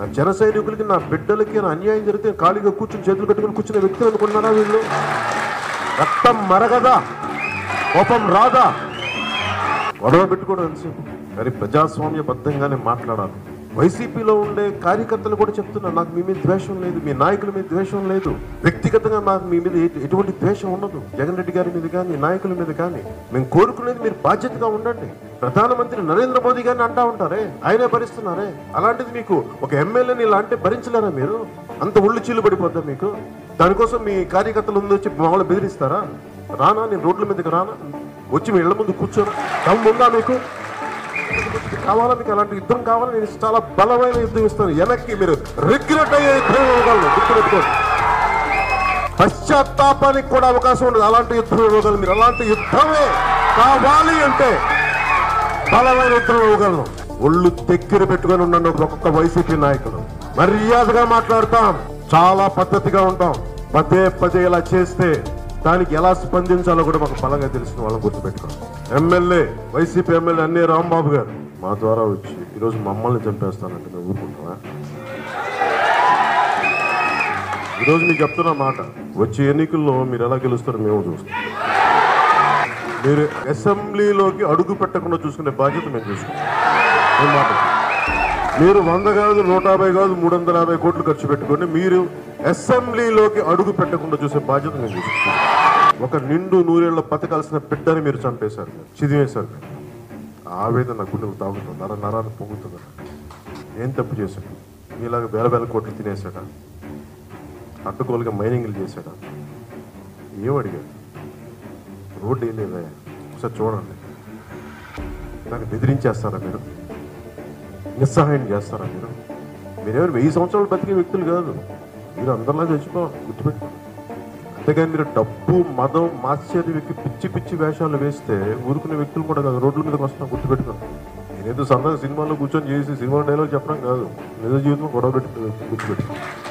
జన సైనికులకి నా బిడ్డలకి నా అన్యాయం జరిగితే ఖాళీగా కూర్చుని చేతులు కట్టుకుని కూర్చునే వ్యక్తులు అనుకున్నారా వీళ్ళు రక్తం మరగదా కోపం రాదా గొడవ పెట్టుకోవడం ఎంతసేపు కానీ ప్రజాస్వామ్యబద్ధంగానే మాట్లాడాలి వైసీపీలో ఉండే కార్యకర్తలు కూడా చెప్తున్నారు నాకు మీ మీద ద్వేషం లేదు మీ నాయకుల మీద ద్వేషం లేదు వ్యక్తిగతంగా నాకు మీ మీద ఎటు- ఎటువంటి ద్వేషం ఉండదు జగన్ రెడ్డి గారి మీద కానీ నాయకుల మీద కానీ మేము కోరుకునేది మీరు బాధ్యతగా ఉండండి ప్రధానమంత్రి నరేంద్ర మోదీ గారిని అంటా ఉంటారే ఆయనే భరిస్తున్నారే అలాంటిది మీకు ఒక ఎమ్మెల్యేని ఇలా అంటే భరించలేరా మీరు అంత ఒళ్ళు చీలు పడిపోద్దా మీకు దానికోసం మీ కార్యకర్తలు ముందు వచ్చి మామూలు బెదిరిస్తారా రానా నేను రోడ్ల మీదకి రానా వచ్చి మీ ఇళ్ల ముందు కూర్చోనా దమ్ము ఉందా మీకు కావాలా మీకు అలాంటి యుద్ధం కావాలా నేను చాలా బలమైన యుద్ధం ఇస్తాను వెనక్కి మీరు రిగ్రెట్ అయ్యే యుద్ధం ఇవ్వగలను గుర్తుపెట్టుకోండి పశ్చాత్తాపానికి కూడా అవకాశం ఉండదు అలాంటి యుద్ధం ఇవ్వగలను మీరు అలాంటి యుద్ధమే కావాలి అంటే బలమైన యుద్ధం ఇవ్వగలను ఒళ్ళు దగ్గర పెట్టుకొని ఉండండి ఒక్కొక్క వైసీపీ నాయకుడు మర్యాదగా మాట్లాడతాం చాలా పద్ధతిగా ఉంటాం పదే పదే ఇలా చేస్తే దానికి ఎలా స్పందించాలో కూడా మాకు బలంగా తెలిసిన వాళ్ళని గుర్తుపెట్టుకోండి ఎమ్మెల్యే వైసీపీ ఎమ్మెల్యే అన్నీ రాంబాబు గారు మా ద్వారా వచ్చి ఈరోజు మమ్మల్ని చంపేస్తానంటే మేము ఊరుకుంటామా ఈరోజు మీకు చెప్తున్న మాట వచ్చే ఎన్నికల్లో మీరు ఎలా గెలుస్తారో మేము చూస్తాం మీరు అసెంబ్లీలోకి అడుగు పెట్టకుండా చూసుకునే బాధ్యత మేము చూసుకుంటాం ఏం మాట మీరు వంద కాదు నూట యాభై కాదు మూడు వందల యాభై కోట్లు ఖర్చు పెట్టుకోండి మీరు అసెంబ్లీలోకి అడుగు పెట్టకుండా చూసే బాధ్యత మేము చూసుకుంటాం ఒక నిండు నూరేళ్ల బతకాల్సిన బిడ్డని మీరు చంపేశారు చిదివేశారు మీరు. ఆవేదన గుండెలు తాగుతుంది నర నరాన్ని పొంగుతుంది ఏం తప్పు చేశాడు మీలాగా వేల వేల కోట్లు తినేశాడా అడ్డుకోలుగా మైనింగ్లు చేశాడా ఏం అడిగాడు రోడ్డు ఏం లేదా ఒకసారి చూడండి నాకు బెదిరించేస్తారా మీరు నిస్సహాయం చేస్తారా మీరు మీరేమైనా వెయ్యి సంవత్సరాలు బతికే వ్యక్తులు కాదు మీరు అందరిలా చచ్చిపోవాలి గుర్తుపెట్టుకోండి అంతేగాని మీరు డబ్బు మదం మాత్సర్య వ్యక్తి పిచ్చి పిచ్చి వేషాలు వేస్తే ఊరుకునే వ్యక్తులు కూడా కాదు రోడ్ల మీదకి వస్తాం గుర్తుపెట్టుకోండి నేనేదో సరదాగా సినిమాలో కూర్చొని చేసి సినిమా డైలాగ్ చెప్పడం కాదు నిజ జీవితం గొడవ పెట్టి గుర్తుపెట్టుకోండి